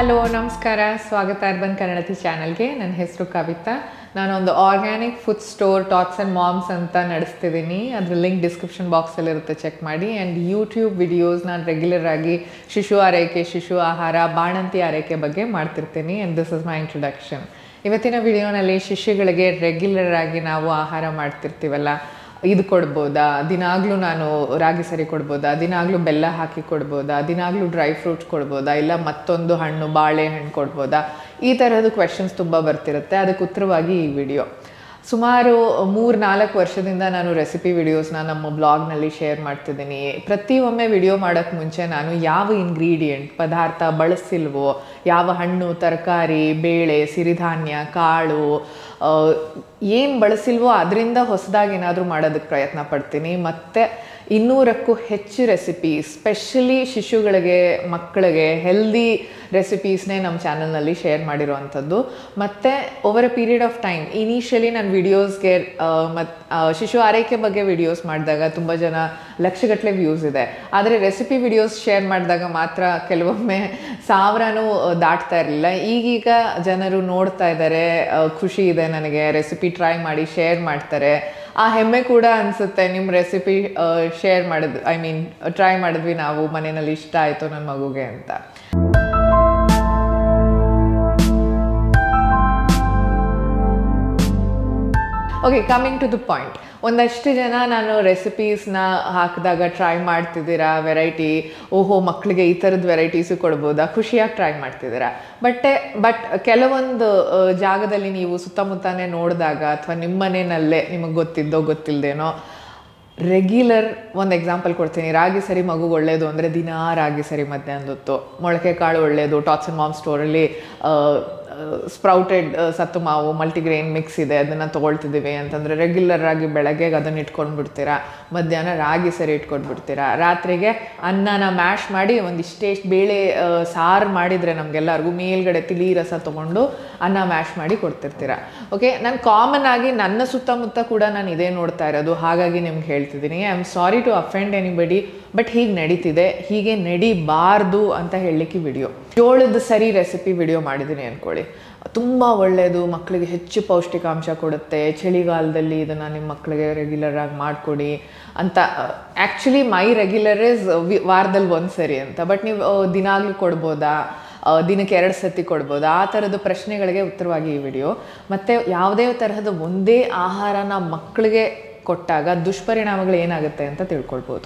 hello ನಮಸ್ಕಾರ ಸ್ವಾಗತ urban ಕನ್ನಡತಿ ಚಾನಲ್ಗೆ ನನ್ನ ಹೆಸರು ಕವಿತಾ ನಾನೊಂದು organic food store Tots and Moms ಅಂತ ನಡೆಸ್ತಿದ್ದೀನಿ ಅದ್ರ ಲಿಂಕ್ ಡಿಸ್ಕ್ರಿಪ್ಷನ್ ಬಾಕ್ಸಲ್ಲಿ ಇರುತ್ತೆ ಚೆಕ್ ಮಾಡಿ ಆ್ಯಂಡ್ ಯೂಟ್ಯೂಬ್ ವಿಡಿಯೋಸ್ ನಾನು ರೆಗ್ಯುಲರ್ ಆಗಿ ಶಿಶು ಆರೈಕೆ ಶಿಶು ಆಹಾರ ಬಾಣಂತಿ ಆರೈಕೆ ಬಗ್ಗೆ ಮಾಡ್ತಿರ್ತೀನಿ and this is my introduction ಇವತ್ತಿನ ವಿಡಿಯೋನಲ್ಲಿ ಶಿಶುಗಳಿಗೆ ರೆಗ್ಯುಲರ್ ಆಗಿ ನಾವು ಆಹಾರ ಮಾಡ್ತಿರ್ತೀವಲ್ಲ ಇದು ಕೊಡ್ಬೋದಾ ದಿನಾಗಲೂ ನಾನು ರಾಗಿ ಸರಿ ಕೊಡ್ಬೋದಾ ದಿನಾಗಲೂ ಬೆಲ್ಲ ಹಾಕಿ ಕೊಡ್ಬೋದಾ ದಿನಾಗಲೂ ಡ್ರೈ ಫ್ರೂಟ್ಸ್ ಕೊಡ್ಬೋದಾ ಇಲ್ಲ ಮತ್ತೊಂದು ಹಣ್ಣು ಬಾಳೆಹಣ್ಣು ಕೊಡ್ಬೋದಾ ಈ ಥರದ್ದು ಕ್ವೆಶನ್ಸ್ ತುಂಬ ಬರ್ತಿರುತ್ತೆ ಅದಕ್ಕೆ ಉತ್ತರವಾಗಿ ಈ ವಿಡಿಯೋ ಸುಮಾರು ಮೂರು ನಾಲ್ಕು ವರ್ಷದಿಂದ ನಾನು ರೆಸಿಪಿ ವಿಡಿಯೋಸ್ನ ನಮ್ಮ ಬ್ಲಾಗ್ನಲ್ಲಿ ಶೇರ್ ಮಾಡ್ತಿದ್ದೀನಿ ಪ್ರತಿಯೊಮ್ಮೆ ವಿಡಿಯೋ ಮಾಡೋಕ್ಕೆ ಮುಂಚೆ ನಾನು ಯಾವ ಇಂಗ್ರೀಡಿಯೆಂಟ್ ಪದಾರ್ಥ ಬಳಸಿಲ್ವೋ ಯಾವ ಹಣ್ಣು ತರಕಾರಿ ಬೇಳೆ ಸಿರಿಧಾನ್ಯ ಕಾಳು ಏನು ಬಳಸಿಲ್ವೋ ಅದರಿಂದ ಹೊಸದಾಗಿ ಏನಾದರೂ ಮಾಡೋದಕ್ಕೆ ಪ್ರಯತ್ನ ಪಡ್ತೀನಿ ಮತ್ತು ಇನ್ನೂರಕ್ಕೂ ಹೆಚ್ಚು ರೆಸಿಪಿ ಸ್ಪೆಷಲಿ ಶಿಶುಗಳಿಗೆ ಮಕ್ಕಳಿಗೆ ಹೆಲ್ದಿ ರೆಸಿಪೀಸ್ನೇ ನಮ್ಮ ಚಾನಲ್ನಲ್ಲಿ ಶೇರ್ ಮಾಡಿರೋವಂಥದ್ದು ಮತ್ತು over a period of time initially ನಾನು ವಿಡಿಯೋಸ್ಗೆ ಮತ್ತು ಶಿಶು ಆರೈಕೆ ಬಗ್ಗೆ ವಿಡಿಯೋಸ್ ಮಾಡಿದಾಗ ತುಂಬ ಜನ ಲಕ್ಷಗಟ್ಟಲೆ ವ್ಯೂಸ್ ಇದೆ ಆದರೆ ರೆಸಿಪಿ ವಿಡಿಯೋಸ್ ಶೇರ್ ಮಾಡಿದಾಗ ಮಾತ್ರ ಕೆಲವೊಮ್ಮೆ ಸಾವಿರನೂ ದಾಟ್ತಾ ಇರಲಿಲ್ಲ ಈಗೀಗ ಜನರು ನೋಡ್ತಾ ಇದ್ದಾರೆ ಖುಷಿ ಇದೆ ನನಗೆ ರೆಸಿಪಿ ಟ್ರೈ ಮಾಡಿ ಶೇರ್ ಮಾಡ್ತಾರೆ ಆ ಹೆಮ್ಮೆ ಕೂಡ ಅನಿಸುತ್ತೆ ನಿಮ್ಮ ರೆಸಿಪಿ ಶೇರ್ ಮಾಡಿದ್ವಿ ಐ ಮೀನ್ ಟ್ರೈ ಮಾಡಿದ್ವಿ ನಾವು ಮನೆಯಲ್ಲಿ ಇಷ್ಟ ಆಯಿತು ನನ್ನ ಮಗುಗೆ ಅಂತ okay coming to the point ಒಂದಷ್ಟು ಜನ ನಾನು ರೆಸಿಪೀಸ್ನ ಹಾಕಿದಾಗ ಟ್ರೈ ಮಾಡ್ತಿದ್ದೀರಾ ವೆರೈಟಿ ಓಹೋ ಮಕ್ಕಳಿಗೆ ಈ ಥರದ ವೆರೈಟೀಸು ಕೊಡ್ಬೋದಾ ಖುಷಿಯಾಗಿ ಟ್ರೈ ಮಾಡ್ತಿದ್ದೀರಾ ಬಟ್ ಬಟ್ ಕೆಲವೊಂದು ಜಾಗದಲ್ಲಿ ನೀವು ಸುತ್ತಮುತ್ತನೇ ನೋಡಿದಾಗ ಅಥವಾ ನಿಮ್ಮ ಮನೆಯಲ್ಲೇ ನಿಮಗೆ ಗೊತ್ತಿದ್ದೋ ಗೊತ್ತಿಲ್ಲದೇನೋ ರೆಗ್ಯುಲರ್ ಒಂದು ಎಕ್ಸಾಂಪಲ್ ಕೊಡ್ತೀನಿ ರಾಗಿ ಸರಿ ಮಗು ಒಳ್ಳೆಯದು ಅಂದರೆ ದಿನಾ ರಾಗಿ ಸರಿ ಮಧ್ಯಾಹ್ನದ ಹೊತ್ತು ಮೊಳಕೆ ಕಾಳು ಒಳ್ಳೆಯದು ಟಾಟ್ಸ್ ಆ್ಯಂಡ್ ಮಾಮ್ ಸ್ಟೋರಲ್ಲಿ ಸ್ಪ್ರೌಟೆಡ್ ಸತ್ತು ಮಾವು ಮಲ್ಟಿಗ್ರೇನ್ ಮಿಕ್ಸ್ ಇದೆ ಅದನ್ನು ತೊಗೊಳ್ತಿದ್ದೀವಿ ಅಂತಂದರೆ ರೆಗ್ಯುಲರ್ ಆಗಿ ಬೆಳಗ್ಗೆಗೆ ಅದನ್ನು ಇಟ್ಕೊಂಡು ಬಿಡ್ತೀರಾ ಮಧ್ಯಾಹ್ನ ರಾಗಿ ಸರಿ ಇಟ್ಕೊಂಡು ಬಿಡ್ತೀರಾ ರಾತ್ರಿಗೆ ಅನ್ನನ ಮ್ಯಾಶ್ ಮಾಡಿ ಒಂದಿಷ್ಟೇ ಬೇಳೆ ಸಾರು ಮಾಡಿದರೆ ನಮಗೆಲ್ಲರಿಗೂ ಮೇಲ್ಗಡೆ ತಿಳಿ ರಸ ತೊಗೊಂಡು ಅನ್ನ ಮ್ಯಾಶ್ ಮಾಡಿ ಕೊಡ್ತಿರ್ತೀರ ಓಕೆ ನಾನು ಕಾಮನ್ ಆಗಿ ನನ್ನ ಸುತ್ತಮುತ್ತ ಕೂಡ ನಾನು ಇದೇ ನೋಡ್ತಾ ಇರೋದು ಹಾಗಾಗಿ ನಿಮ್ಗೆ ಹೇಳ್ತಿದ್ದೀನಿ I am sorry to offend anybody but ಹೀಗೆ ನಡೀತಿದೆ ಹೀಗೆ ನಡಿಬಾರ್ದು ಅಂತ ಹೇಳಲಿಕ್ಕೆ ವಿಡಿಯೋ ಜೋಳದ ಸರಿ ರೆಸಿಪಿ ವಿಡಿಯೋ ಮಾಡಿದ್ದೀನಿ ಅಂದ್ಕೊಳ್ಳಿ ತುಂಬ ಒಳ್ಳೆಯದು ಮಕ್ಕಳಿಗೆ ಹೆಚ್ಚು ಪೌಷ್ಟಿಕಾಂಶ ಕೊಡುತ್ತೆ ಚಳಿಗಾಲದಲ್ಲಿ ಇದನ್ನು ನಿಮ್ಮ ಮಕ್ಕಳಿಗೆ ರೆಗ್ಯುಲರ್ ಆಗಿ ಮಾಡಿಕೊಡಿ ಅಂತ ಆ್ಯಕ್ಚುಲಿ ಮೈ ರೆಗ್ಯುಲರ್ ಇಸ್ ವಾರದಲ್ಲಿ ಒಂದು ಸರಿ ಅಂತ ಬಟ್ ನೀವು ದಿನಾಗಲೂ ಕೊಡ್ಬೋದಾ ದಿನಕ್ಕೆ ಎರಡು ಸತಿ ಕೊಡ್ಬೋದು ಆ ಥರದ ಪ್ರಶ್ನೆಗಳಿಗೆ ಉತ್ತರವಾಗಿ ಈ ವಿಡಿಯೋ ಮತ್ತು ಯಾವುದೇ ತರಹದ ಒಂದೇ ಆಹಾರನ ಮಕ್ಕಳಿಗೆ ಕೊಟ್ಟಾಗ ದುಷ್ಪರಿಣಾಮಗಳು ಏನಾಗುತ್ತೆ ಅಂತ ತಿಳ್ಕೊಳ್ಬೋದು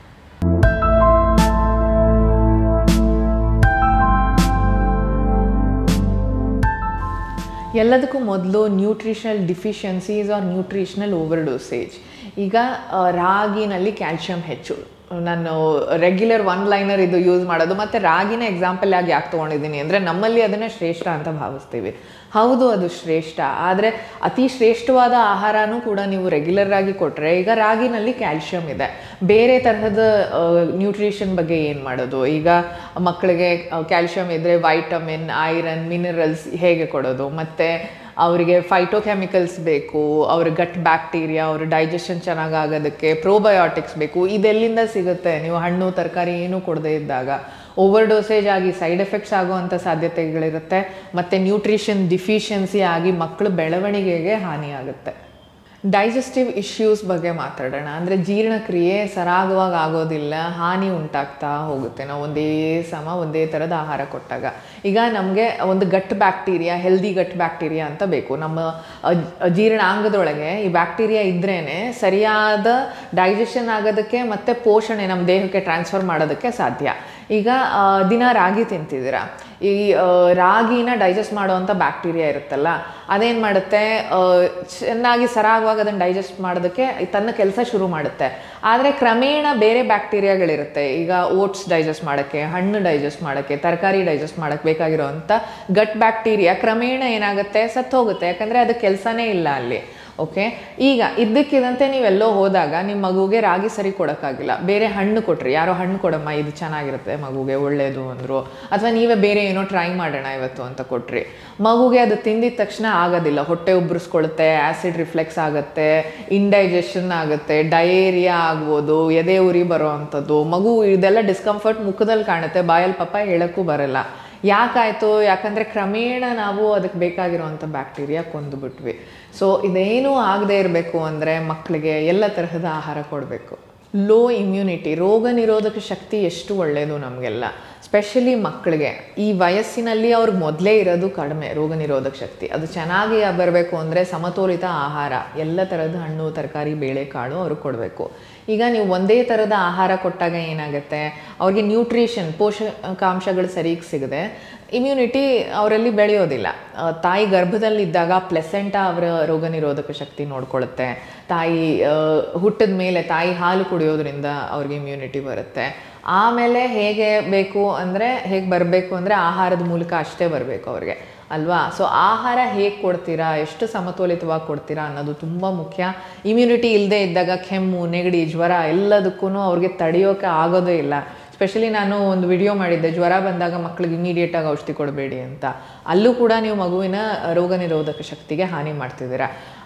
ಎಲ್ಲದಕ್ಕೂ ಮೊದಲು nutritional deficiencies or nutritional over dosage ಈಗ ರಾಗಿನಲ್ಲಿ ಕ್ಯಾಲ್ಶಿಯಂ ಹೆಚ್ಚು ನಾನು ರೆಗ್ಯುಲರ್ ಒನ್ ಲೈನರ್ ಇದು ಯೂಸ್ ಮಾಡೋದು ಮತ್ತು ರಾಗಿನ ಎಕ್ಸಾಂಪಲ್ ಆಗಿ ಯಾಕೆ ತೊಗೊಂಡಿದ್ದೀನಿ ಅಂದರೆ ನಮ್ಮಲ್ಲಿ ಅದನ್ನು ಶ್ರೇಷ್ಠ ಅಂತ ಭಾವಿಸ್ತೀವಿ ಹೌದು ಅದು ಶ್ರೇಷ್ಠ ಆದರೆ ಅತಿ ಶ್ರೇಷ್ಠವಾದ ಆಹಾರನೂ ಕೂಡ ನೀವು ರೆಗ್ಯುಲರ್ ಆಗಿ ಕೊಟ್ಟರೆ ಈಗ ರಾಗಿನಲ್ಲಿ ಕ್ಯಾಲ್ಶಿಯಂ ಇದೆ ಬೇರೆ ತರಹದ ನ್ಯೂಟ್ರಿಷನ್ ಬಗ್ಗೆ ಏನು ಮಾಡೋದು ಈಗ ಮಕ್ಕಳಿಗೆ ಕ್ಯಾಲ್ಶಿಯಂ ಇದ್ದರೆ ವೈಟಮಿನ್ ಐರನ್ ಮಿನರಲ್ಸ್ ಹೇಗೆ ಕೊಡೋದು ಮತ್ತು ಅವರಿಗೆ ಫೈಟೋಕೆಮಿಕಲ್ಸ್ ಬೇಕು ಅವ್ರ ಗಟ್ ಬ್ಯಾಕ್ಟೀರಿಯಾ ಅವ್ರ ಡೈಜೆಷನ್ ಚೆನ್ನಾಗಿ ಆಗೋದಕ್ಕೆ ಪ್ರೋಬಯೋಟಿಕ್ಸ್ ಬೇಕು ಇದೆಲ್ಲಿಂದ ಸಿಗುತ್ತೆ ನೀವು ಹಣ್ಣು ತರಕಾರಿ ಏನೂ ಕೊಡದೇ ಇದ್ದಾಗ ಓವರ್ ಡೋಸೇಜ್ ಆಗಿ ಸೈಡ್ ಎಫೆಕ್ಟ್ಸ್ ಆಗುವಂಥ ಸಾಧ್ಯತೆಗಳಿರುತ್ತೆ ಮತ್ತು ನ್ಯೂಟ್ರಿಷನ್ ಡಿಫಿಷಿಯನ್ಸಿ ಆಗಿ ಮಕ್ಕಳ ಬೆಳವಣಿಗೆಗೆ ಹಾನಿಯಾಗುತ್ತೆ ಡೈಜೆಸ್ಟಿವ್ ಇಶ್ಯೂಸ್ ಬಗ್ಗೆ ಮಾತಾಡೋಣ ಅಂದರೆ ಜೀರ್ಣಕ್ರಿಯೆ ಸರಾಗವಾಗಿ ಆಗೋದಿಲ್ಲ ಹಾನಿ ಉಂಟಾಗ್ತಾ ಹೋಗುತ್ತೆ ನಾವು ಒಂದೇ ಸಮ ಒಂದೇ ಥರದ ಆಹಾರ ಕೊಟ್ಟಾಗ ಈಗ ನಮಗೆ ಒಂದು gut bacteria healthy gut bacteria ಅಂತ ಬೇಕು ನಮ್ಮ ಜೀರ್ಣಾಂಗದೊಳಗೆ ಈ ಬ್ಯಾಕ್ಟೀರಿಯಾ ಇದ್ರೇ ಸರಿಯಾದ ಡೈಜೆಷನ್ ಆಗೋದಕ್ಕೆ ಮತ್ತು ಪೋಷಣೆ ನಮ್ಮ ದೇಹಕ್ಕೆ ಟ್ರಾನ್ಸ್ಫರ್ ಮಾಡೋದಕ್ಕೆ ಸಾಧ್ಯ ಈಗ ದಿನ ರಾಗಿ ತಿಂತಿದ್ದೀರಾ ಈ ರಾಗಿನ ಡೈಜೆಸ್ಟ್ ಮಾಡುವಂಥ ಬ್ಯಾಕ್ಟೀರಿಯಾ ಇರುತ್ತಲ್ಲ ಅದೇನು ಮಾಡುತ್ತೆ ಚೆನ್ನಾಗಿ ಸರಾಗವಾಗಿ ಅದನ್ನು ಡೈಜೆಸ್ಟ್ ಮಾಡೋದಕ್ಕೆ ತನ್ನ ಕೆಲಸ ಶುರು ಮಾಡುತ್ತೆ ಆದರೆ ಕ್ರಮೇಣ ಬೇರೆ ಬ್ಯಾಕ್ಟೀರಿಯಾಗಳಿರುತ್ತೆ ಈಗ ಓಟ್ಸ್ ಡೈಜೆಸ್ಟ್ ಮಾಡೋಕ್ಕೆ ಹಣ್ಣು ಡೈಜೆಸ್ಟ್ ಮಾಡೋಕ್ಕೆ ತರಕಾರಿ ಡೈಜೆಸ್ಟ್ ಮಾಡೋಕ್ಕೆ ಬೇಕಾಗಿರೋವಂಥ ಗಟ್ ಬ್ಯಾಕ್ಟೀರಿಯಾ ಕ್ರಮೇಣ ಏನಾಗುತ್ತೆ ಸತ್ತೋಗುತ್ತೆ ಯಾಕಂದರೆ ಅದು ಕೆಲಸನೇ ಇಲ್ಲ ಅಲ್ಲಿ ಓಕೆ ಈಗ ಇದ್ದಕ್ಕಿದಂತೆ ನೀವೆಲ್ಲೋ ಹೋದಾಗ ನಿಮ್ಮ ಮಗುಗೆ ರಾಗಿ ಸರಿ ಕೊಡೋಕ್ಕಾಗಿಲ್ಲ ಬೇರೆ ಹಣ್ಣು ಕೊಟ್ರಿ ಯಾರೋ ಹಣ್ಣು ಕೊಡಮ್ಮ ಇದು ಚೆನ್ನಾಗಿರುತ್ತೆ ಮಗುಗೆ ಒಳ್ಳೆಯದು ಅಂದರು ಅಥವಾ ನೀವೇ ಬೇರೆ ಏನೋ ಟ್ರೈ ಮಾಡೋಣ ಇವತ್ತು ಅಂತ ಕೊಟ್ರಿ ಮಗುಗೆ ಅದು ತಿಂದಿದ ತಕ್ಷಣ ಆಗೋದಿಲ್ಲ ಹೊಟ್ಟೆ ಉಬ್ಬರಿಸ್ಕೊಳುತ್ತೆ ಆ್ಯಸಿಡ್ ರಿಫ್ಲೆಕ್ಸ್ ಆಗುತ್ತೆ ಇಂಡೈಜೆಷನ್ ಆಗುತ್ತೆ ಡಯೇರಿಯಾ ಆಗ್ಬೋದು ಎದೆ ಉರಿ ಬರೋ ಅಂಥದ್ದು ಮಗು ಇದೆಲ್ಲ ಡಿಸ್ಕಂಫರ್ಟ್ ಮುಖದಲ್ಲಿ ಕಾಣುತ್ತೆ ಬಾಯಲ್ಲಿ ಪಾಪ ಹೇಳೋಕ್ಕೂ ಬರಲ್ಲ ಯಾಕಾಯಿತು ಯಾಕಂದರೆ ಕ್ರಮೇಣ ನಾವು ಅದಕ್ಕೆ ಬೇಕಾಗಿರುವಂಥ ಬ್ಯಾಕ್ಟೀರಿಯಾ ಕೊಂದುಬಿಟ್ವಿ ಸೊ ಇದೇನೂ ಆಗದೆ ಇರಬೇಕು ಅಂದರೆ ಮಕ್ಕಳಿಗೆ ಎಲ್ಲ ತರಹದ ಆಹಾರ ಕೊಡಬೇಕು ಲೋ ಇಮ್ಯುನಿಟಿ ರೋಗ ನಿರೋಧಕ ಶಕ್ತಿ ಎಷ್ಟು ಒಳ್ಳೆಯದು ನಮಗೆಲ್ಲ ಸ್ಪೆಷಲಿ ಮಕ್ಕಳಿಗೆ ಈ ವಯಸ್ಸಿನಲ್ಲಿ ಅವ್ರಿಗೆ ಮೊದಲೇ ಇರೋದು ಕಡಿಮೆ ರೋಗ ನಿರೋಧಕ ಶಕ್ತಿ ಅದು ಚೆನ್ನಾಗಿ ಬರಬೇಕು ಅಂದರೆ ಸಮತೋಲಿತ ಆಹಾರ ಎಲ್ಲ ಥರದ ಹಣ್ಣು ತರಕಾರಿ ಬೇಳೆಕಾಳು ಅವ್ರಿಗೆ ಕೊಡಬೇಕು ಈಗ ನೀವು ಒಂದೇ ಥರದ ಆಹಾರ ಕೊಟ್ಟಾಗ ಏನಾಗುತ್ತೆ ಅವ್ರಿಗೆ ನ್ಯೂಟ್ರಿಷನ್ ಪೋಷಕಾಂಶಗಳು ಸರಿಗೆ ಸಿಗದೆ ಇಮ್ಯುನಿಟಿ ಅವರಲ್ಲಿ ಬೆಳೆಯೋದಿಲ್ಲ ಆ, ತಾಯಿ ಗರ್ಭದಲ್ಲಿದ್ದಾಗ ಪ್ಲೆಸೆಂಟ ಅವರ ರೋಗ ನಿರೋಧಕ ಶಕ್ತಿ ನೋಡ್ಕೊಳ್ಳುತ್ತೆ ತಾಯಿ ಹುಟ್ಟಿದ ಮೇಲೆ ತಾಯಿ ಹಾಲು ಕುಡಿಯೋದ್ರಿಂದ ಅವ್ರಿಗೆ ಇಮ್ಯುನಿಟಿ ಬರುತ್ತೆ ಆಮೇಲೆ ಹೇಗೆ ಬೇಕು ಅಂದರೆ ಹೇಗೆ ಬರಬೇಕು ಅಂದರೆ ಆಹಾರದ ಮೂಲಕ ಅಷ್ಟೇ ಬರಬೇಕು ಅವ್ರಿಗೆ ಅಲ್ವಾ ಸೊ ಆಹಾರ ಹೇಗೆ ಕೊಡ್ತೀರಾ ಎಷ್ಟು ಸಮತೋಲಿತವಾಗಿ ಕೊಡ್ತೀರಾ ಅನ್ನೋದು ತುಂಬ ಮುಖ್ಯ ಇಮ್ಯುನಿಟಿ ಇಲ್ಲದೆ ಇದ್ದಾಗ ಕೆಮ್ಮು ನೆಗಡಿ ಜ್ವರ ಎಲ್ಲದಕ್ಕೂ ಅವ್ರಿಗೆ ತಡೆಯೋಕೆ ಆಗೋದೇ ಇಲ್ಲ ಸ್ಪೆಷಲಿ ನಾನು ಒಂದು ವಿಡಿಯೋ ಮಾಡಿದ್ದೆ ಜ್ವರ ಬಂದಾಗ ಮಕ್ಕಳಿಗೆ ಇಮಿಡಿಯೇಟಾಗಿ ಔಷಧಿ ಕೊಡಬೇಡಿ ಅಂತ ಅಲ್ಲೂ ಕೂಡ ನೀವು ಮಗುವಿನ ರೋಗ ನಿರೋಧಕ ಶಕ್ತಿಗೆ ಹಾನಿ ಮಾಡ್ತಿದ್ದೀರಾ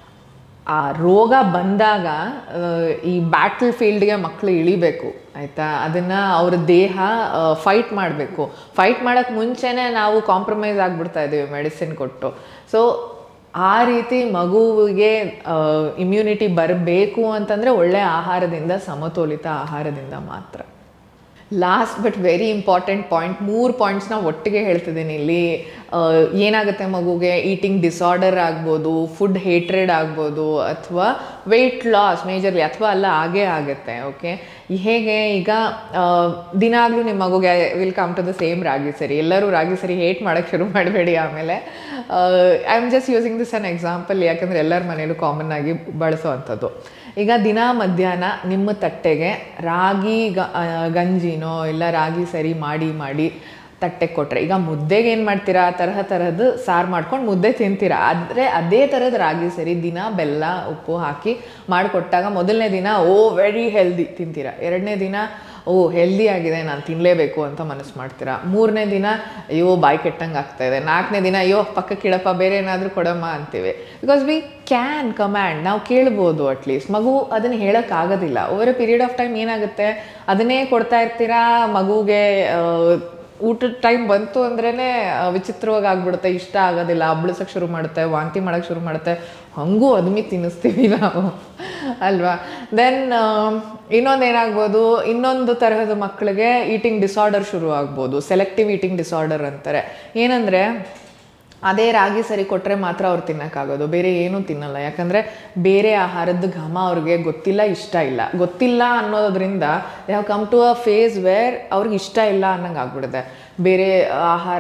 ಆ ರೋಗ ಬಂದಾಗ ಆ, ಈ ಬ್ಯಾಟಲ್ ಫೀಲ್ಡ್ಗೆ ಮಕ್ಕಳು ಇಳಿಬೇಕು ಆಯಿತಾ ಅದನ್ನು ಅವ್ರ ದೇಹ ಫೈಟ್ ಮಾಡಬೇಕು ಫೈಟ್ ಮಾಡೋಕ್ಕೆ ಮುಂಚೆನೇ ನಾವು ಕಾಂಪ್ರಮೈಸ್ ಆಗಿಬಿಡ್ತಾ ಇದ್ದೀವಿ ಮೆಡಿಸಿನ್ ಕೊಟ್ಟು ಸೊ ಆ ರೀತಿ ಮಗುವಿಗೆ ಇಮ್ಯುನಿಟಿ ಬರಬೇಕು ಅಂತಂದರೆ ಒಳ್ಳೆಯ ಆಹಾರದಿಂದ ಸಮತೋಲಿತ ಆಹಾರದಿಂದ ಮಾತ್ರ last but very important point ಮೂರು ಪಾಯಿಂಟ್ಸ್ನ ಒಟ್ಟಿಗೆ ಹೇಳ್ತಿದ್ದೀನಿ ಇಲ್ಲಿ ಆ, ಏನಾಗುತ್ತೆ ಮಗುಗೆ ಈಟಿಂಗ್ ಡಿಸಾರ್ಡರ್ ಆಗ್ಬೋದು ಫುಡ್ ಹೇಟ್ರೆಡ್ ಆಗ್ಬೋದು ಅಥವಾ ವೆಯ್ಟ್ ಲಾಸ್ ಮೇಜರ್ಲಿ ಅಥವಾ ಅಲ್ಲ ಹಾಗೇ ಆಗುತ್ತೆ ಓಕೆ ಹೇಗೆ ಈಗ ದಿನಾಗಲೂ ನಿಮ್ಮ ಮಗುಗೆ will come to the same ragi ಸರಿ ಎಲ್ಲರೂ ರಾಗಿ ಸರಿ ಹೇಟ್ ಮಾಡೋಕ್ಕೆ ಶುರು ಮಾಡಬೇಡಿ ಆಮೇಲೆ I am just using this an example ಯಾಕಂದರೆ ಎಲ್ಲರ ಮನೇಲೂ ಕಾಮನ್ ಆಗಿ ಬಳಸೋವಂಥದ್ದು ಈಗ ದಿನ ಮಧ್ಯಾಹ್ನ ನಿಮ್ಮ ತಟ್ಟೆಗೆ ರಾಗಿ ಗ- ಆ, ಗಂಜಿನೋ ಇಲ್ಲ ರಾಗಿ ಸರಿ ಮಾಡಿ ಮಾಡಿ ತಟ್ಟೆಗೆ ಕೊಟ್ಟರೆ ಈಗ ಮುದ್ದೆಗೆ ಏನು ಮಾಡ್ತೀರಾ ತರಹ ತರಹದ ಸಾರು ಮಾಡ್ಕೊಂಡು ಮುದ್ದೆ ತಿಂತೀರಾ ಆದರೆ ಅದೇ ಥರದ ರಾಗಿ ಸರಿ ದಿನ ಬೆಲ್ಲ ಉಪ್ಪು ಹಾಕಿ ಮಾಡಿಕೊಟ್ಟಾಗ ಮೊದಲನೇ ದಿನ ಓ ವೆರಿ ಹೆಲ್ದಿ ತಿಂತೀರಾ ಎರಡನೇ ದಿನ ಓ ಹೆಲ್ದಿ ಆಗಿದೆ ನಾನು ತಿನ್ನಲೇಬೇಕು ಅಂತ ಮನಸ್ಸು ಮಾಡ್ತೀರಾ ಮೂರನೇ ದಿನ ಅಯ್ಯೋ ಬಾಯಿ ಕೆಟ್ಟಂಗೆ ಆಗ್ತಾ ಇದೆ ನಾಲ್ಕನೇ ದಿನ ಅಯ್ಯೋ ಪಕ್ಕಕ್ಕಿಡಪ್ಪ ಬೇರೆ ಏನಾದರೂ ಕೊಡಮ್ಮ ಅಂತೀವಿ ಬಿಕಾಸ್ ವಿ ಕ್ಯಾನ್ ಕಮ್ಯಾಂಡ್ ನಾವು ಕೇಳ್ಬೋದು ಅಟ್ಲೀಸ್ಟ್ ಮಗು ಅದನ್ನು ಹೇಳೋಕ್ಕಾಗೋದಿಲ್ಲ over a period of time ಏನಾಗುತ್ತೆ ಅದನ್ನೇ ಕೊಡ್ತಾ ಇರ್ತೀರಾ ಮಗುಗೆ ಆ, ಊಟದ ಟೈಮ್ ಬಂತು ಅಂದ್ರೇ ವಿಚಿತ್ರವಾಗಿ ಆಗ್ಬಿಡುತ್ತೆ ಇಷ್ಟ ಆಗೋದಿಲ್ಲ ಅಬ್ಳಿಸೋಕೆ ಶುರು ಮಾಡುತ್ತೆ ವಾಂತಿ ಮಾಡೋಕ್ಕೆ ಶುರು ಮಾಡುತ್ತೆ ಹಂಗೂ ಅದ್ಮಿ ತಿನ್ನಿಸ್ತೀವಿ ನಾವು ಅಲ್ವಾ ದೆನ್ ಇನ್ನೊಂದು ಏನಾಗ್ಬೋದು ಇನ್ನೊಂದು ತರಹದ ಮಕ್ಕಳಿಗೆ ಈಟಿಂಗ್ ಡಿಸಾರ್ಡರ್ ಶುರು ಆಗ್ಬೋದು ಸೆಲೆಕ್ಟಿವ್ ಈಟಿಂಗ್ ಡಿಸಾರ್ಡರ್ ಅಂತಾರೆ ಏನಂದರೆ ಅದೇ ರಾಗಿ ಸರಿ ಕೊಟ್ಟರೆ ಮಾತ್ರ ಅವ್ರು ತಿನ್ನೋಕ್ಕಾಗೋದು ಬೇರೆ ಏನೂ ತಿನ್ನಲ್ಲ ಯಾಕಂದರೆ ಬೇರೆ ಆಹಾರದ ಘಮ ಅವ್ರಿಗೆ ಗೊತ್ತಿಲ್ಲ ಇಷ್ಟ ಇಲ್ಲ ಗೊತ್ತಿಲ್ಲ ಅನ್ನೋದ್ರಿಂದ they have come to a phase where ಅವ್ರಿಗೆ ಇಷ್ಟ ಇಲ್ಲ ಅನ್ನಂಗೆ ಆಗ್ಬಿಡುತ್ತೆ ಬೇರೆ ಆಹಾರ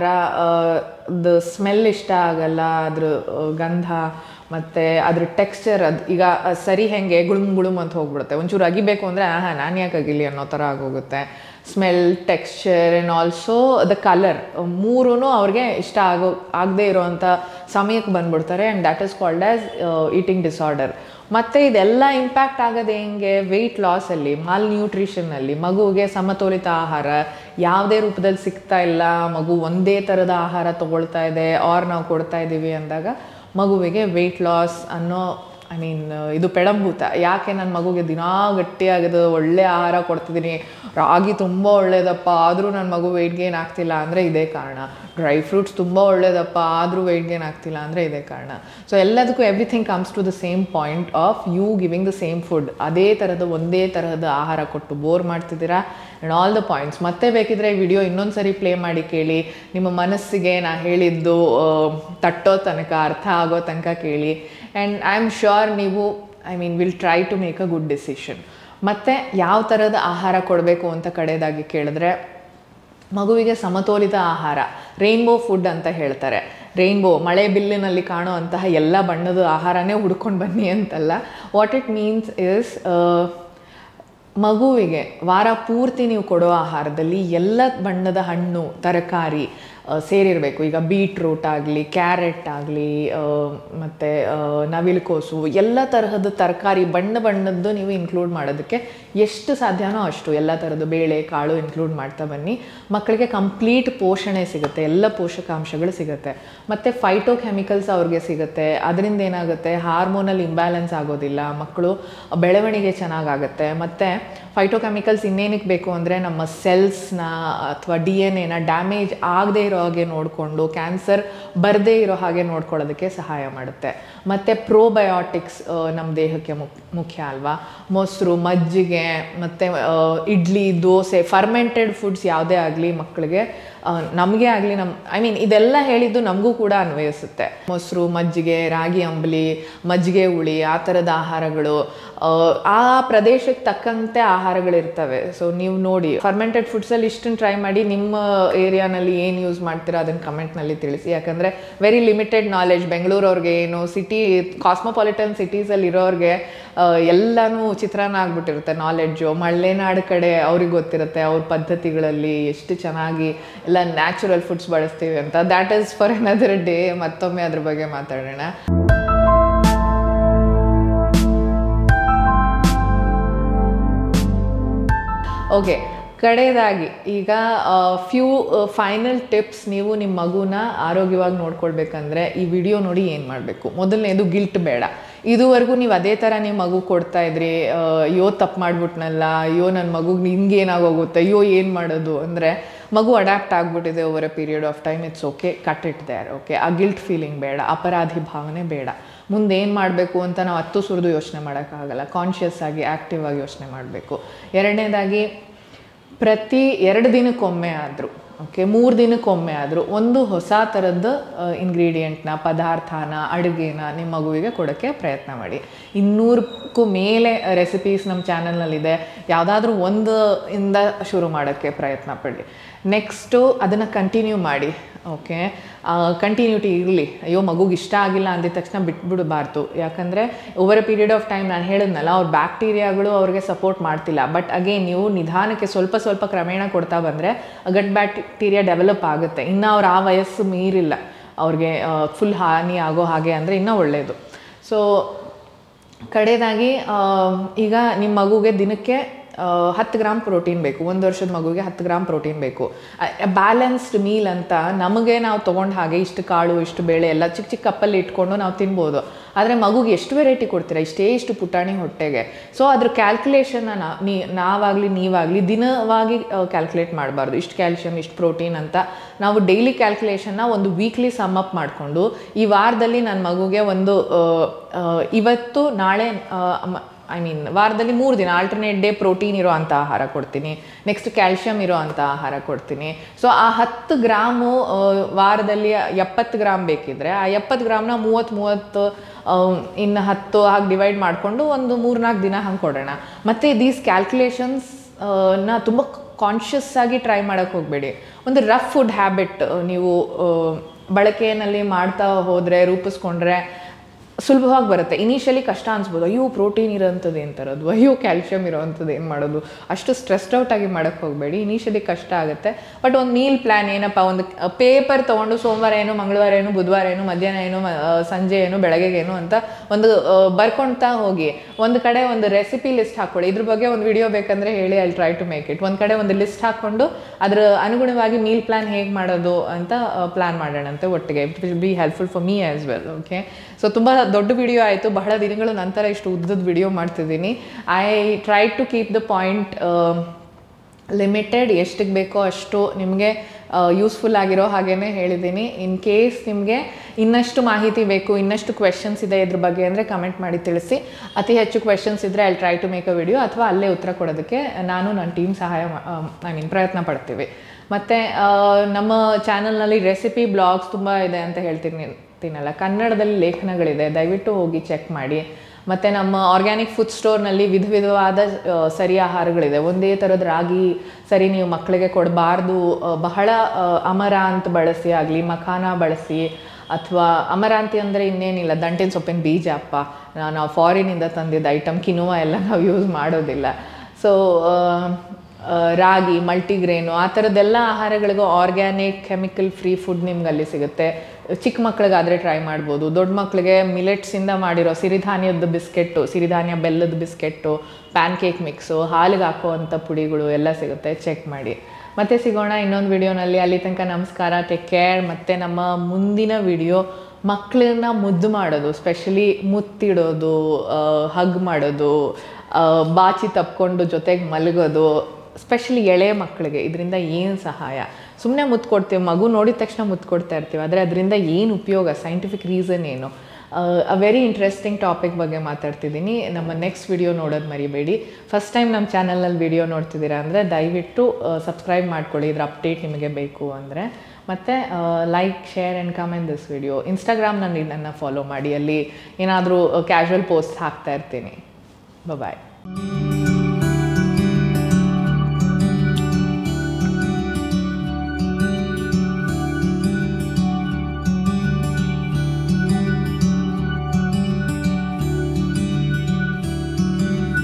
ದ ಸ್ಮೆಲ್ ಇಷ್ಟ ಆಗಲ್ಲ ಅದ್ರ ಆ, ಗಂಧ ಮತ್ತು ಅದ್ರ ಟೆಕ್ಸ್ಚರ್ ಅದು ಈಗ ಅದ್ ಸರಿ ಹೆಂಗೆ ಗುಳುಮ್ ಗುಳುಮ್ ಅಂತ ಹೋಗ್ಬಿಡುತ್ತೆ ಒಂಚೂರು ಅಗಿಬೇಕು ಅಂದರೆ ಆಹಾ ನಾನು ಯಾಕೆ ಅಗಿಲಿ ಅನ್ನೋ ಥರ ಆಗೋಗುತ್ತೆ smell texture and also the colour ಮೂರೂ ಅವ್ರಿಗೆ ಇಷ್ಟ ಆಗೋ ಆಗದೆ ಇರೋವಂಥ ಸಮಯಕ್ಕೆ ಬಂದ್ಬಿಡ್ತಾರೆ and that is called as eating disorder ಮತ್ತು ಇದೆಲ್ಲ ಇಂಪ್ಯಾಕ್ಟ್ ಆಗೋದು ಹೆಂಗೆ ವೆಯ್ಟ್ ಲಾಸಲ್ಲಿ ಮಾಲ್ ನ್ಯೂಟ್ರಿಷನ್ನಲ್ಲಿ ಮಗುವಿಗೆ ಸಮತೋಲಿತ ಆಹಾರ ಯಾವುದೇ ರೂಪದಲ್ಲಿ ಸಿಗ್ತಾ ಇಲ್ಲ ಮಗು ಒಂದೇ ಥರದ ಆಹಾರ ತಗೊಳ್ತಾ ಇದೆ ಆರ್ ನಾವು ಕೊಡ್ತಾ ಇದ್ದೀವಿ ಅಂದಾಗ ಮಗುವಿಗೆ ವೆಯ್ಟ್ ಲಾಸ್ ಅನ್ನೋ ಐ ಮೀನ್ ಇದು ಪೆಡಂಭೂತ ಯಾಕೆ ನನ್ನ ಮಗುಗೆ ದಿನಾ ಗಟ್ಟಿಯಾಗದು ಒಳ್ಳೆ ಆಹಾರ ಕೊಡ್ತಿದ್ದೀನಿ ರಾಗಿ ತುಂಬ ಒಳ್ಳೇದಪ್ಪ ಆದರೂ ನನ್ನ ಮಗು ವೆಯ್ಟ್ ಗೇನ್ ಆಗ್ತಿಲ್ಲ ಅಂದರೆ ಇದೇ ಕಾರಣ ಡ್ರೈ ಫ್ರೂಟ್ಸ್ ತುಂಬ ಒಳ್ಳೇದಪ್ಪ ಆದರೂ ವೆಯ್ಟ್ ಗೇನ್ ಆಗ್ತಿಲ್ಲ ಅಂದರೆ ಇದೇ ಕಾರಣ ಸೊ ಎಲ್ಲದಕ್ಕೂ everything comes to the same point of you giving the same food ಅದೇ ಥರದ ಒಂದೇ ತರಹದ ಆಹಾರ ಕೊಟ್ಟು ಬೋರ್ ಮಾಡ್ತಿದ್ದೀರಾ ಆ್ಯಂಡ್ ಆಲ್ ದ ಪಾಯಿಂಟ್ಸ್ ಮತ್ತೆ ಬೇಕಿದ್ರೆ ಈ ವಿಡಿಯೋ ಇನ್ನೊಂದು ಸರಿ ಪ್ಲೇ ಮಾಡಿ ಕೇಳಿ ನಿಮ್ಮ ಮನಸ್ಸಿಗೆ ನಾ ಹೇಳಿದ್ದು ಆ, ತಟ್ಟೋ ತನಕ ಅರ್ಥ ಆಗೋ ತನಕ ಕೇಳಿ ಆ್ಯಂಡ್ ಐ ಆಮ್ ಶ್ಯೂರ್ ನೀವು I mean will try to make a good decision ಮತ್ತು ಯಾವ ಥರದ ಆಹಾರ ಕೊಡಬೇಕು ಅಂತ ಕಡೆಯದಾಗಿ ಕೇಳಿದ್ರೆ ಮಗುವಿಗೆ ಸಮತೋಲಿತ ಆಹಾರ ರೈನ್ಬೋ ಫುಡ್ ಅಂತ ಹೇಳ್ತಾರೆ ರೈನ್ಬೋ ಮಳೆ ಬಿಲ್ಲಿನಲ್ಲಿ ಕಾಣೋ ಅಂತಹ ಎಲ್ಲ ಬಣ್ಣದ ಆಹಾರನೇ ಹುಡ್ಕೊಂಡು ಬನ್ನಿ ಅಂತಲ್ಲ ವಾಟ್ ಇಟ್ ಮೀನ್ಸ್ ಇಸ್ ಮಗುವಿಗೆ ವಾರ ಪೂರ್ತಿ ನೀವು ಕೊಡೋ ಆಹಾರದಲ್ಲಿ ಎಲ್ಲ ಬಣ್ಣದ ಹಣ್ಣು ತರಕಾರಿ ಸೇರಿರಬೇಕು ಈಗ ಬೀಟ್ರೂಟ್ ಆಗಲಿ ಕ್ಯಾರೆಟ್ ಆಗಲಿ ಮತ್ತು ನವಿಲುಕೋಸು ಎಲ್ಲ ತರಹದ ತರಕಾರಿ ಬಣ್ಣ ಬಣ್ಣದ್ದು ನೀವು ಇನ್ಕ್ಲೂಡ್ ಮಾಡೋದಕ್ಕೆ ಎಷ್ಟು ಸಾಧ್ಯನೋ ಅಷ್ಟು ಎಲ್ಲ ಥರದ ಬೇಳೆ ಕಾಳು ಇನ್ಕ್ಲೂಡ್ ಮಾಡ್ತಾ ಬನ್ನಿ ಮಕ್ಕಳಿಗೆ ಕಂಪ್ಲೀಟ್ ಪೋಷಣೆ ಸಿಗುತ್ತೆ ಎಲ್ಲ ಪೋಷಕಾಂಶಗಳು ಸಿಗುತ್ತೆ ಮತ್ತು ಫೈಟೋ ಕೆಮಿಕಲ್ಸ್ ಅವ್ರಿಗೆ ಸಿಗುತ್ತೆ ಅದರಿಂದ ಏನಾಗುತ್ತೆ ಹಾರ್ಮೋನಲ್ ಇಂಬ್ಯಾಲೆನ್ಸ್ ಆಗೋದಿಲ್ಲ ಮಕ್ಕಳು ಬೆಳವಣಿಗೆ ಚೆನ್ನಾಗಾಗುತ್ತೆ ಮತ್ತು ಫೈಟೋಕೆಮಿಕಲ್ಸ್ ಇನ್ನೇನಕ್ಕೆ ಬೇಕು ಅಂದರೆ ನಮ್ಮ ಸೆಲ್ಸ್ನ ಅಥವಾ ಡಿ ಎನ್ ಎನ ಡ್ಯಾಮೇಜ್ ಆಗದೇ ಇರೋ ಹಾಗೆ ನೋಡಿಕೊಂಡು ಕ್ಯಾನ್ಸರ್ ಬರದೇ ಇರೋ ಹಾಗೆ ನೋಡ್ಕೊಳ್ಳೋದಕ್ಕೆ ಸಹಾಯ ಮಾಡುತ್ತೆ ಮತ್ತು ಪ್ರೋಬಯೋಟಿಕ್ಸ್ ನಮ್ಮ ದೇಹಕ್ಕೆ ಮುಕ್ ಮುಖ್ಯ ಅಲ್ವಾ ಮೊಸರು ಮಜ್ಜಿಗೆ ಮತ್ತು ಇಡ್ಲಿ ದೋಸೆ ಫರ್ಮೆಂಟೆಡ್ ಫುಡ್ಸ್ ಯಾವುದೇ ಆಗಲಿ ಮಕ್ಕಳಿಗೆ ನಮಗೆ ಆಗಲಿ ನಮ್ಮ ಐ ಮೀನ್ ಇದೆಲ್ಲ ಹೇಳಿದ್ದು ನಮಗೂ ಕೂಡ ಅನ್ವಯಿಸುತ್ತೆ ಮೊಸರು ಮಜ್ಜಿಗೆ ರಾಗಿ ಅಂಬಲಿ ಮಜ್ಜಿಗೆ ಹುಳಿ ಆ ಥರದ ಆಹಾರಗಳು ಆ, ಆ ಪ್ರದೇಶಕ್ಕೆ ತಕ್ಕಂತೆ ಆಹಾರಗಳಿರ್ತವೆ ಸೊ ನೀವು ನೋಡಿ ಫರ್ಮೆಂಟೆಡ್ ಫುಡ್ಸಲ್ಲಿ ಇಷ್ಟನ್ನು ಟ್ರೈ ಮಾಡಿ ನಿಮ್ಮ ಏರಿಯಾನಲ್ಲಿ ಏನು ಯೂಸ್ ಮಾಡ್ತೀರಾ ಅದನ್ನು ಕಮೆಂಟ್ನಲ್ಲಿ ತಿಳಿಸಿ ಯಾಕಂದರೆ ವೆರಿ ಲಿಮಿಟೆಡ್ ನಾಲೆಜ್ ಬೆಂಗಳೂರವ್ರಿಗೆ ಏನು ಸಿಟಿ ಕಾಸ್ಮೋಪಾಲಿಟನ್ ಸಿಟೀಸಲ್ಲಿ ಇರೋರಿಗೆ ಆ, ಎಲ್ಲನೂ ಚಿತ್ರಾನ್ನ ಆಗ್ಬಿಟ್ಟಿರುತ್ತೆ ನಾಲೆಡ್ಜು ಮಲೆನಾಡು ಕಡೆ ಅವ್ರಿಗೆ ಗೊತ್ತಿರುತ್ತೆ ಅವ್ರ ಪದ್ಧತಿಗಳಲ್ಲಿ ಎಷ್ಟು ಚೆನ್ನಾಗಿ ಎಲ್ಲ ನ್ಯಾಚುರಲ್ ಫುಡ್ಸ್ ಬಳಸ್ತೀವಿ ಅಂತ that is for another day ಮತ್ತೊಮ್ಮೆ ಅದ್ರ ಬಗ್ಗೆ ಮಾತಾಡೋಣ ಓಕೆ ಕಡೆಯದಾಗಿ ಈಗ ಫ್ಯೂ ಫೈನಲ್ ಟಿಪ್ಸ್ ನೀವು ನಿಮ್ಮ ಮಗುನ ಆರೋಗ್ಯವಾಗಿ ನೋಡ್ಕೊಳ್ಬೇಕಂದ್ರೆ ಈ ವಿಡಿಯೋ ನೋಡಿ ಏನು ಮಾಡಬೇಕು ಮೊದಲನೇದು ಗಿಲ್ಟ್ ಬೇಡ ಇದುವರೆಗೂ ನೀವು ಅದೇ ಥರ ನಿಮ್ಮ ಮಗು ಕೊಡ್ತಾ ಇದ್ರಿ ಆ, ಅಯ್ಯೋ ತಪ್ಪು ಮಾಡ್ಬಿಟ್ನಲ್ಲ ಅಯ್ಯೋ ನನ್ನ ಮಗುಗೆ ಹಿಂಗೆ ಏನಾಗೋಗುತ್ತೆ ಅಯ್ಯೋ ಏನು ಮಾಡೋದು ಅಂದರೆ ಮಗು ಅಡ್ಯಾಪ್ಟ್ ಆಗಿಬಿಟ್ಟಿದೆ over a period of time it's okay cut it there okay ಆ ಗಿಲ್ಟ್ ಫೀಲಿಂಗ್ ಬೇಡ ಅಪರಾಧಿ ಭಾವನೆ ಬೇಡ ಮುಂದೆ ಏನು ಮಾಡಬೇಕು ಅಂತ ನಾವು ಹತ್ತು ಸುರಿದು ಯೋಚನೆ ಮಾಡೋಕ್ಕಾಗಲ್ಲ ಕಾನ್ಷಿಯಸ್ ಆಗಿ ಆ್ಯಕ್ಟಿವ್ ಆಗಿ ಯೋಚನೆ ಮಾಡಬೇಕು ಎರಡನೇದಾಗಿ ಪ್ರತಿ ಎರಡು ದಿನಕ್ಕೊಮ್ಮೆ ಆದರೂ ಓಕೆ ಮೂರು ದಿನಕ್ಕೊಮ್ಮೆ ಆದರೂ ಒಂದು ಹೊಸ ಥರದ್ದು ಇಂಗ್ರೀಡಿಯೆಂಟ್ನ ಪದಾರ್ಥನ ಅಡುಗೆನ ನಿಮ್ಮ ಮಗುವಿಗೆ ಕೊಡೋಕ್ಕೆ ಪ್ರಯತ್ನ ಮಾಡಿ ಇನ್ನೂರಕ್ಕೂ ಮೇಲೆ ರೆಸಿಪೀಸ್ ನಮ್ಮ ಚಾನಲ್ನಲ್ಲಿದೆ ಯಾವುದಾದ್ರೂ ಒಂದು ಇಂದ ಶುರು ಮಾಡೋಕ್ಕೆ ಪ್ರಯತ್ನ ಪಡಿ ನೆಕ್ಸ್ಟು ಅದನ್ನು ಕಂಟಿನ್ಯೂ ಮಾಡಿ ಓಕೆ ಕಂಟಿನ್ಯೂಟಿ ಇರಲಿ ಅಯ್ಯೋ ಮಗುಗೆ ಇಷ್ಟ ಆಗಿಲ್ಲ ಅಂದಿದ ತಕ್ಷಣ ಬಿಟ್ಬಿಡಬಾರ್ದು ಯಾಕಂದರೆ over a period of time ನಾನು ಹೇಳಿದ್ನಲ್ಲ ಅವ್ರ ಬ್ಯಾಕ್ಟೀರಿಯಾಗಳು ಅವ್ರಿಗೆ ಸಪೋರ್ಟ್ ಮಾಡ್ತಿಲ್ಲ ಬಟ್ ಅಗೇನ್ ನೀವು ನಿಧಾನಕ್ಕೆ ಸ್ವಲ್ಪ ಸ್ವಲ್ಪ ಕ್ರಮೇಣ ಕೊಡ್ತಾ ಬಂದರೆ ಗಟ್ ಬ್ಯಾಕ್ಟೀರಿಯಾ ಡೆವಲಪ್ ಆಗುತ್ತೆ ಇನ್ನು ಅವ್ರು ಆ ವಯಸ್ಸು ಮೀರಿಲ್ಲ ಅವ್ರಿಗೆ ಫುಲ್ ಹಾನಿ ಆಗೋ ಹಾಗೆ ಅಂದರೆ ಇನ್ನೂ ಒಳ್ಳೆಯದು ಸೊ ಕಡೆಯದಾಗಿ ಆ, ಈಗ ನಿಮ್ಮ ಮಗುಗೆ ದಿನಕ್ಕೆ ಆ, ಹತ್ತು ಗ್ರಾಮ್ ಪ್ರೋಟೀನ್ ಬೇಕು ಒಂದು ವರ್ಷದ ಮಗುವಿಗೆ ಹತ್ತು ಗ್ರಾಮ್ ಪ್ರೋಟೀನ್ ಬೇಕು ಬ್ಯಾಲೆನ್ಸ್ಡ್ ಮೀಲ್ ಅಂತ ನಮಗೆ ನಾವು ತೊಗೊಂಡು ಹಾಗೆ ಇಷ್ಟು ಕಾಳು ಇಷ್ಟು ಬೇಳೆ ಎಲ್ಲ ಚಿಕ್ಕ ಚಿಕ್ಕ ಕಪ್ಪಲ್ಲಿ ಇಟ್ಕೊಂಡು ನಾವು ತಿನ್ಬೋದು ಆದರೆ ಮಗುಗೆ ಎಷ್ಟು ವೆರೈಟಿ ಕೊಡ್ತೀರಾ ಇಷ್ಟೇ ಇಷ್ಟು ಪುಟಾಣಿ ಹೊಟ್ಟೆಗೆ ಸೊ ಅದ್ರ ಕ್ಯಾಲ್ಕುಲೇಷನ್ನ ನೀ ನಾವಾಗಲಿ ನೀವಾಗಲಿ ದಿನವಾಗಿ ಕ್ಯಾಲ್ಕುಲೇಟ್ ಮಾಡಬಾರ್ದು ಇಷ್ಟು ಕ್ಯಾಲ್ಶಿಯಮ್ ಇಷ್ಟು ಪ್ರೋಟೀನ್ ಅಂತ ನಾವು ಡೈಲಿ ಕ್ಯಾಲ್ಕುಲೇಷನ್ನ ಒಂದು ವೀಕ್ಲಿ ಸಮ್ ಅಪ್ ಮಾಡಿಕೊಂಡು ಈ ವಾರದಲ್ಲಿ ನನ್ನ ಮಗುಗೆ ಒಂದು ಆ, ಆ, ಇವತ್ತು ನಾಳೆ ಐ ಮೀನ್ ವಾರದಲ್ಲಿ ಮೂರು ದಿನ ಆಲ್ಟರ್ನೇಟ್ ಡೇ ಪ್ರೋಟೀನ್ ಇರೋ ಅಂಥ ಆಹಾರ ಕೊಡ್ತೀನಿ ನೆಕ್ಸ್ಟ್ ಕ್ಯಾಲ್ಶಿಯಂ ಇರೋ ಅಂಥ ಆಹಾರ ಕೊಡ್ತೀನಿ ಸೊ ಆ ಹತ್ತು ಗ್ರಾಮು ಆ, ವಾರದಲ್ಲಿ ಎಪ್ಪತ್ತು ಗ್ರಾಮ್ ಬೇಕಿದ್ರೆ ಆ ಎಪ್ಪತ್ತು ಗ್ರಾಮ್ನ ಮೂವತ್ತು ಮೂವತ್ತು ಆ, ಇನ್ನು ಹತ್ತು ಹಾಗೆ ಡಿವೈಡ್ ಮಾಡಿಕೊಂಡು ಒಂದು ಮೂರ್ನಾಲ್ಕು ದಿನ ಹಂಗೆ ಕೊಡೋಣ ಮತ್ತು ದೀಸ್ ಕ್ಯಾಲ್ಕುಲೇಷನ್ಸ್ ನ ತುಂಬ ಕಾನ್ಷಿಯಸ್ ಆಗಿ ಟ್ರೈ ಮಾಡೋಕ್ಕೆ ಹೋಗಬೇಡಿ ಒಂದು ರಫ್ ಫುಡ್ ಹ್ಯಾಬಿಟ್ ನೀವು ಆ, ಬಳಕೆಯಲ್ಲಿ ಮಾಡ್ತಾ ಹೋದರೆ ರೂಪಿಸ್ಕೊಂಡ್ರೆ ಸುಲಭವಾಗಿ ಬರುತ್ತೆ ಇನಿಷಿಯಲಿ ಕಷ್ಟ ಅನ್ಸ್ಬೋದು ಅಯ್ಯೋ ಪ್ರೋಟೀನ್ ಇರೋಂಥದ್ದು ಏನು ತರೋದು ಅಯ್ಯೋ ಕ್ಯಾಲ್ಶಿಯಂ ಇರೋವಂಥದ್ದು ಏನು ಮಾಡೋದು ಅಷ್ಟು ಸ್ಟ್ರೆಸ್ಡ್ ಔಟ್ ಆಗಿ ಮಾಡೋಕ್ಕೆ ಹೋಗಬೇಡಿ ಇನಿಷಿಯಲಿ ಕಷ್ಟ ಆಗುತ್ತೆ ಬಟ್ ಒಂದು ಮೀಲ್ ಪ್ಲ್ಯಾನ್ ಏನಪ್ಪ ಒಂದು ಪೇಪರ್ ತೊಗೊಂಡು ಸೋಮವಾರ ಏನು ಮಂಗಳವಾರ ಏನು ಬುಧವಾರ ಏನು ಮಧ್ಯಾಹ್ನ ಏನು ಮ- ಆ, ಸಂಜೆ ಏನು ಬೆಳಗ್ಗೆಗೆ ಏನು ಅಂತ ಒಂದು ಆ, ಬರ್ಕೊಳ್ತಾ ಹೋಗಿ ಒಂದು ಕಡೆ ಒಂದು ರೆಸಿಪಿ ಲಿಸ್ಟ್ ಹಾಕ್ಕೊಳ್ಳಿ ಇದ್ರ ಬಗ್ಗೆ ಒಂದು ವಿಡಿಯೋ ಬೇಕಂದ್ರೆ ಹೇಳಿ I try to make it ಒಂದು ಕಡೆ ಒಂದು ಲಿಸ್ಟ್ ಹಾಕ್ಕೊಂಡು ಅದ್ರ ಅನುಗುಣವಾಗಿ ಮೀಲ್ ಪ್ಲಾನ್ ಹೇಗೆ ಮಾಡೋದು ಅಂತ ಪ್ಲಾನ್ ಮಾಡೋಣಂತೆ ಒಟ್ಟಿಗೆ it will be helpful for me as well okay so ತುಂಬ ದೊಡ್ಡ ವಿಡಿಯೋ ಆಯಿತು ಬಹಳ ದಿನಗಳ ನಂತರ ಇಷ್ಟು ಉದ್ದದ ವಿಡಿಯೋ ಮಾಡ್ತಿದ್ದೀನಿ I try to keep the point limited ಎಷ್ಟಿಗೆ ಬೇಕೋ ಅಷ್ಟು ನಿಮಗೆ ಯೂಸ್ಫುಲ್ ಆಗಿರೋ ಹಾಗೇ ಹೇಳಿದ್ದೀನಿ ಇನ್ ಕೇಸ್ ನಿಮಗೆ ಇನ್ನಷ್ಟು ಮಾಹಿತಿ ಬೇಕು ಇನ್ನಷ್ಟು ಕ್ವೆಶನ್ಸ್ ಇದೆ ಇದ್ರ ಬಗ್ಗೆ ಅಂದರೆ ಕಮೆಂಟ್ ಮಾಡಿ ತಿಳಿಸಿ ಅತಿ ಹೆಚ್ಚು ಕ್ವೆಶನ್ಸ್ ಇದ್ದರೆ I try to make a video ಅಥವಾ ಅಲ್ಲೇ ಉತ್ತರ ಕೊಡೋದಕ್ಕೆ ನಾನು ನನ್ನ ಟೀಮ್ ಸಹಾಯ ಐ ಮೀನ್ ಪ್ರಯತ್ನ ಪಡ್ತೀವಿ ಮತ್ತು ನಮ್ಮ ಚಾನಲ್ನಲ್ಲಿ ರೆಸಿಪಿ ಬ್ಲಾಗ್ಸ್ ತುಂಬ ಇದೆ ಅಂತ ಹೇಳ್ತೀನಿ ತಿನ್ನಲ್ಲ ಕನ್ನಡದಲ್ಲಿ ಲೇಖನಗಳಿದೆ ದಯವಿಟ್ಟು ಹೋಗಿ ಚೆಕ್ ಮಾಡಿ ಮತ್ತು ನಮ್ಮ ಆರ್ಗ್ಯಾನಿಕ್ ಫುಡ್ ಸ್ಟೋರ್ನಲ್ಲಿ ವಿಧ ವಿಧವಾದ ಆ, ಸರಿ ಆಹಾರಗಳಿದೆ ಒಂದೇ ಥರದ ರಾಗಿ ಸರಿ ನೀವು ಮಕ್ಕಳಿಗೆ ಕೊಡಬಾರ್ದು ಬಹಳ ಆ, ಅಮರಾಂತ್ ಬಳಸಿ ಆಗಲಿ ಮಖಾನ ಬಳಸಿ ಅಥವಾ ಅಮರಾಂತಿ ಅಂದರೆ ಇನ್ನೇನಿಲ್ಲ ದಂಟಿನ ಸೊಪ್ಪಿನ ಬೀಜ ಅಪ್ಪ ನಾ- ನಾವು ಫಾರಿನಿಂದ ತಂದಿದ್ದ ಐಟಮ್ ಕಿನುವ ಎಲ್ಲ ನಾವು ಯೂಸ್ ಮಾಡೋದಿಲ್ಲ ಸೊ ರಾಗಿ ಮಲ್ಟಿಗ್ರೇನು ಆ ಥರದ್ದೆಲ್ಲ ಆಹಾರಗಳಿಗೂ ಆರ್ಗ್ಯಾನಿಕ್ ಕೆಮಿಕಲ್ ಫ್ರೀ ಫುಡ್ ನಿಮ್ಗೆ ಅಲ್ಲಿ ಸಿಗುತ್ತೆ ಚಿಕ್ಕ ಮಕ್ಳಿಗಾದರೆ ಟ್ರೈ ಮಾಡ್ಬೋದು ದೊಡ್ಡ ಮಕ್ಕಳಿಗೆ ಮಿಲೆಟ್ಸಿಂದ ಮಾಡಿರೋ ಸಿರಿಧಾನ್ಯದ ಬಿಸ್ಕೆಟ್ಟು ಸಿರಿಧಾನ್ಯ ಬೆಲ್ಲದ ಬಿಸ್ಕೆಟ್ಟು ಪ್ಯಾನ್ ಕೇಕ್ ಮಿಕ್ಸು ಹಾಲಿಗೆ ಹಾಕುವಂಥ ಪುಡಿಗಳು ಎಲ್ಲ ಸಿಗುತ್ತೆ ಚೆಕ್ ಮಾಡಿ ಮತ್ತೆ ಸಿಗೋಣ ಇನ್ನೊಂದು ವಿಡಿಯೋನಲ್ಲಿ ಅಲ್ಲಿ ತನಕ ನಮಸ್ಕಾರ ಟೇಕ್ ಕೇರ್ ಮತ್ತು ನಮ್ಮ ಮುಂದಿನ ವಿಡಿಯೋ ಮಕ್ಕಳನ್ನ ಮುದ್ದು ಮಾಡೋದು ಸ್ಪೆಷಲಿ ಮುತ್ತಿಡೋದು ಹಗ್ ಮಾಡೋದು ಆ, ಬಾಚಿ ತಪ್ಕೊಂಡು ಜೊತೆಗೆ ಮಲಗೋದು ಸ್ಪೆಷಲಿ ಎಳೆ ಮಕ್ಕಳಿಗೆ ಇದರಿಂದ ಏನು ಸಹಾಯ ಸುಮ್ಮನೆ ಮುತ್ತು ಕೊಡ್ತೀವಿ ಮಗು ನೋಡಿದ ತಕ್ಷಣ ಮುತ್ತು ಕೊಡ್ತಾ ಇರ್ತೀವಿ ಆದರೆ ಅದರಿಂದ ಏನು ಉಪಯೋಗ ಸೈಂಟಿಫಿಕ್ ರೀಸನ್ ಏನು ಅ ವೆರಿ ಇಂಟ್ರೆಸ್ಟಿಂಗ್ ಟಾಪಿಕ್ ಬಗ್ಗೆ ಮಾತಾಡ್ತಿದ್ದೀನಿ ನಮ್ಮ ನೆಕ್ಸ್ಟ್ ವಿಡಿಯೋ ನೋಡೋದು ಮರಿಬೇಡಿ ಫಸ್ಟ್ ಟೈಮ್ ನಮ್ಮ ಚಾನಲ್ನಲ್ಲಿ ವಿಡಿಯೋ ನೋಡ್ತಿದ್ದೀರಾ ಅಂದರೆ ದಯವಿಟ್ಟು ಸಬ್ಸ್ಕ್ರೈಬ್ ಮಾಡ್ಕೊಳ್ಳಿ ಇದ್ರ ಅಪ್ಡೇಟ್ ನಿಮಗೆ ಬೇಕು ಅಂದರೆ ಮತ್ತು like share and comment this video ಇನ್ಸ್ಟಾಗ್ರಾಮ್ನಲ್ಲಿ ನನ್ನ ಫಾಲೋ ಮಾಡಿ ಅಲ್ಲಿ ಏನಾದರೂ ಕ್ಯಾಶುವಲ್ ಪೋಸ್ಟ್ ಹಾಕ್ತಾ ಇರ್ತೀನಿ ಬಾಯ್